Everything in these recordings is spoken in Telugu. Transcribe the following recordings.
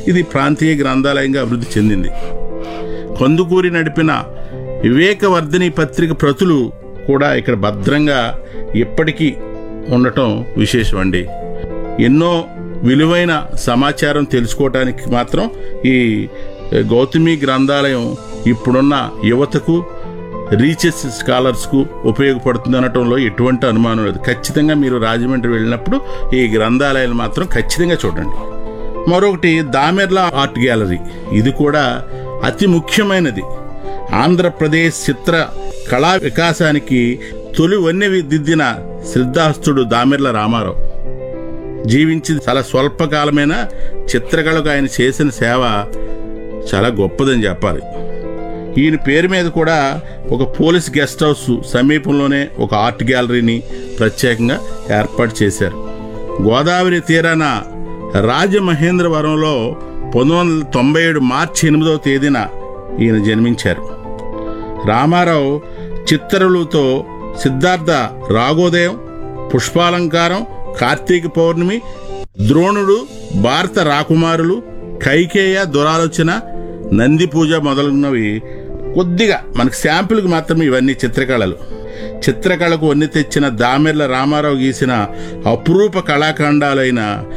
ఇది ప్రాంతీయ గ్రంథాలయంగా అభివృద్ధి చెందింది కందుకూరి నడిపిన వివేకవర్ధిని పత్రిక ప్రతులు కూడా ఇక్కడ భద్రంగా ఇప్పటికీ ఉండటం విశేషం అండి ఎన్నో విలువైన సమాచారం తెలుసుకోవటానికి మాత్రం ఈ గౌతమి గ్రంథాలయం ఇప్పుడున్న యువతకు రీసెర్చ్ స్కాలర్స్కు ఉపయోగపడుతుంది అనటంలో ఎటువంటి అనుమానం లేదు ఖచ్చితంగా మీరు రాజమండ్రి వెళ్ళినప్పుడు ఈ గ్రంథాలయాలు మాత్రం ఖచ్చితంగా చూడండి మరొకటి దామెర్ల ఆర్ట్ గ్యాలరీ ఇది కూడా అతి ముఖ్యమైనది ఆంధ్రప్రదేశ్ చిత్ర కళా వికాసానికి తొలి వన్నె దిద్దిన శ్రద్ధాస్తుడు దామెర్ల రామారావు జీవించి చాలా స్వల్పకాలమైన చిత్రకళకు ఆయన చేసిన సేవ చాలా గొప్పదని చెప్పాలి ఈయన పేరు మీద కూడా ఒక పోలీస్ గెస్ట్ హౌస్ సమీపంలోనే ఒక ఆర్ట్ గ్యాలరీని ప్రత్యేకంగా ఏర్పాటు చేశారు గోదావరి తీరాన రాజమహేంద్రవరంలో పంతొమ్మిది వందల తొంభై ఏడు మార్చి ఎనిమిదవ తేదీన ఈయన జన్మించారు రామారావు చిత్తరులతో సిద్ధార్థ రాగోదయం పుష్పాలంకారం కార్తీక పౌర్ణమి ద్రోణుడు భారత రాకుమారులు కైకేయ దురాలోచన నంది పూజ మొదలగునవి కొద్దిగా మనకు శాంపుల్కి మాత్రమే ఇవన్నీ చిత్రకళలు చిత్రకళకు వన్ని తెచ్చిన దామెర్ల రామారావు గీసిన అపురూప కళాఖండాలైన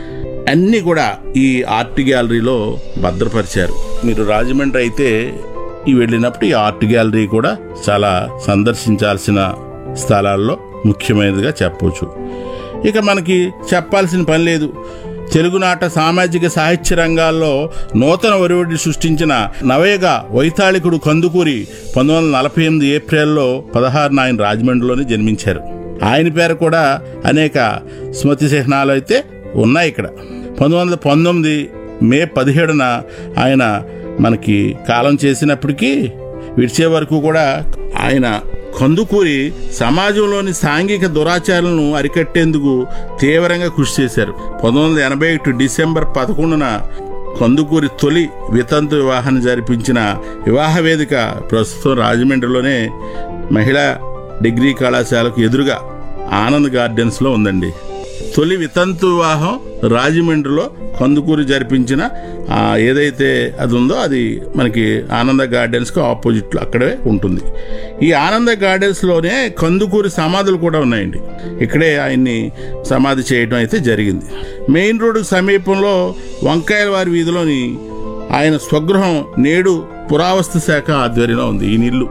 అన్నీ కూడా ఈ ఆర్ట్ గ్యాలరీలో భద్రపరిచారు మీరు రాజమండ్రి అయితే ఈ వెళ్ళినప్పుడు ఈ ఆర్ట్ గ్యాలరీ కూడా చాలా సందర్శించాల్సిన స్థలాల్లో ముఖ్యమైనదిగా చెప్పవచ్చు ఇక మనకి చెప్పాల్సిన పని లేదు తెలుగునాట సామాజిక సాహిత్య రంగాల్లో నూతన ఒరివడి సృష్టించిన నవయుగ వైతాళికుడు కందుకూరి పంతొమ్మిది వందల నలభై ఎనిమిది ఏప్రిల్లో పదహారున ఆయన రాజమండ్రిలోనే జన్మించారు ఆయన పేరు కూడా అనేక స్మృతి చిహ్నాలు అయితే ఉన్నాయి ఇక్కడ పంతొమ్మిది వందల పంతొమ్మిది మే పదిహేడున ఆయన మనకి కాలం చేసినప్పటికీ విడిచే వరకు కూడా ఆయన కందుకూరి సమాజంలోని సాంఘిక దురాచారాలను అరికట్టేందుకు తీవ్రంగా కృషి చేశారు పంతొమ్మిది వందల ఎనభై ఒకటి డిసెంబర్ పదకొండున కందుకూరి తొలి వితంతు వివాహాన్ని జరిపించిన వివాహ వేదిక ప్రస్తుతం రాజమండ్రిలోనే మహిళా డిగ్రీ కళాశాలకు ఎదురుగా ఆనంద్ గార్డెన్స్లో ఉందండి తొలి వితంతు వివాహం రాజమండ్రిలో కందుకూరి జరిపించిన ఆ, ఏదైతే అది ఉందో అది మనకి ఆనంద గార్డెన్స్కి ఆపోజిట్లో అక్కడే ఉంటుంది ఈ ఆనంద గార్డెన్స్లోనే కందుకూరి సమాధులు కూడా ఉన్నాయండి ఇక్కడే ఆయన్ని సమాధి చేయడం అయితే జరిగింది మెయిన్ రోడ్డు సమీపంలో వంకాయల వారి వీధిలోని ఆయన స్వగృహం నేడు పురావస్తు శాఖ ఆధ్వర్యంలో ఉంది ఈ ఇల్లు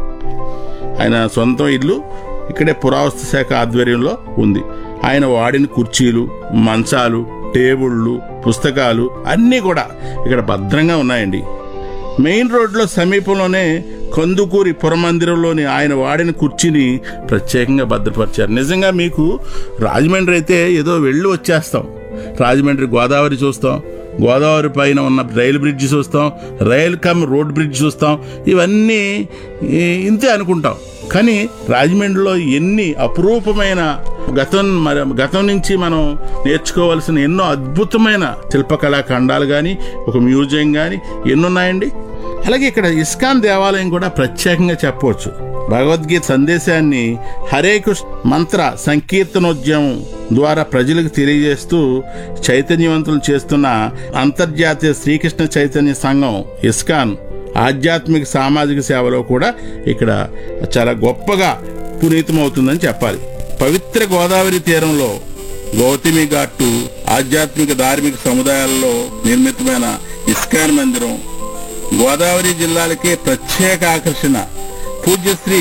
ఆయన సొంతం ఇల్లు ఇక్కడే పురావస్తు శాఖ ఆధ్వర్యంలో ఉంది ఆయన వాడిన కుర్చీలు మంచాలు టేబుళ్ళు పుస్తకాలు అన్నీ కూడా ఇక్కడ భద్రంగా ఉన్నాయండి మెయిన్ రోడ్లో సమీపంలోనే కందుకూరి పురమందిరంలోని ఆయన వాడిన కుర్చీని ప్రత్యేకంగా భద్రపరిచారు నిజంగా మీకు రాజమండ్రి అయితే ఏదో వెళ్ళి వచ్చేస్తాం రాజమండ్రి గోదావరి చూస్తాం గోదావరి పైన ఉన్న రైలు బ్రిడ్జ్ చూస్తాం రైల్ కమ్ రోడ్ బ్రిడ్జ్ చూస్తాం ఇవన్నీ ఈ, ఇంతే అనుకుంటాం కానీ రాజమండ్రిలో ఎన్ని అపురూపమైన గతం మరి గతం నుంచి మనం నేర్చుకోవాల్సిన ఎన్నో అద్భుతమైన శిల్పకళా ఖండాలు కానీ ఒక మ్యూజియం కానీ ఎన్నున్నాయండి అలాగే ఇక్కడ ఇస్కాన్ దేవాలయం కూడా ప్రత్యేకంగా చెప్పవచ్చు భగవద్గీత సందేశాన్ని హరే కృష్ణ మంత్ర సంకీర్తనోద్యమం ద్వారా ప్రజలకు తెలియజేస్తూ చైతన్యవంతులు చేస్తున్న అంతర్జాతీయ శ్రీకృష్ణ చైతన్య సంఘం ఇస్కాన్ ఆధ్యాత్మిక సామాజిక సేవలో కూడా ఇక్కడ చాలా గొప్పగా పునీతమవుతుందని చెప్పాలి పవిత్ర గోదావరి తీరంలో గౌతమి ఘాటు ఆధ్యాత్మిక ధార్మిక సముదాయాల్లో నిర్మితమైన ఇస్కాన్ మందిరం గోదావరి జిల్లాలకే ప్రత్యేక ఆకర్షణ పూజ్యశ్రీ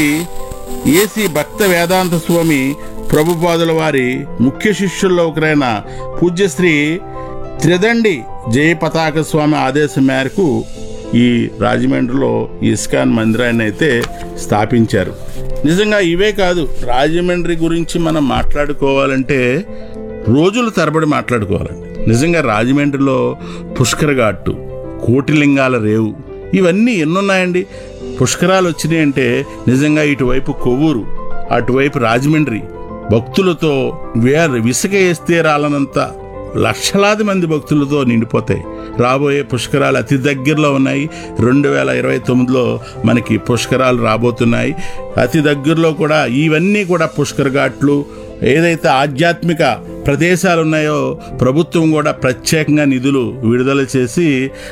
ఏసి భక్త వేదాంత స్వామి ప్రభుపాదుల వారి ముఖ్య శిష్యుల్లో ఒకరైన పూజ్యశ్రీ త్రిదండి జయ పతాక స్వామి ఆదేశం మేరకు ఈ రాజమండ్రిలో ఈ ఇస్కాన్ మందిరాన్ని అయితే స్థాపించారు నిజంగా ఇవే కాదు రాజమండ్రి గురించి మనం మాట్లాడుకోవాలంటే రోజులు తరబడి మాట్లాడుకోవాలండి నిజంగా రాజమండ్రిలో పుష్కర ఘాటు కోటిలింగాల రేవు ఇవన్నీ ఎన్నున్నాయండి పుష్కరాలు వచ్చినాయంటే నిజంగా ఇటువైపు కొవ్వూరు అటువైపు రాజమండ్రి భక్తులతో వేరు విసుక వేస్తే రాలనంత లక్షలాది మంది భక్తులతో నిండిపోతాయి రాబోయే పుష్కరాలు అతి దగ్గరలో ఉన్నాయి రెండు వేల ఇరవై తొమ్మిదిలో మనకి పుష్కరాలు రాబోతున్నాయి అతి దగ్గరలో కూడా ఇవన్నీ కూడా పుష్కర ఘాట్లు ఏదైతే ఆధ్యాత్మిక ప్రదేశాలు ఉన్నాయో ప్రభుత్వం కూడా ప్రత్యేకంగా నిధులు విడుదల చేసి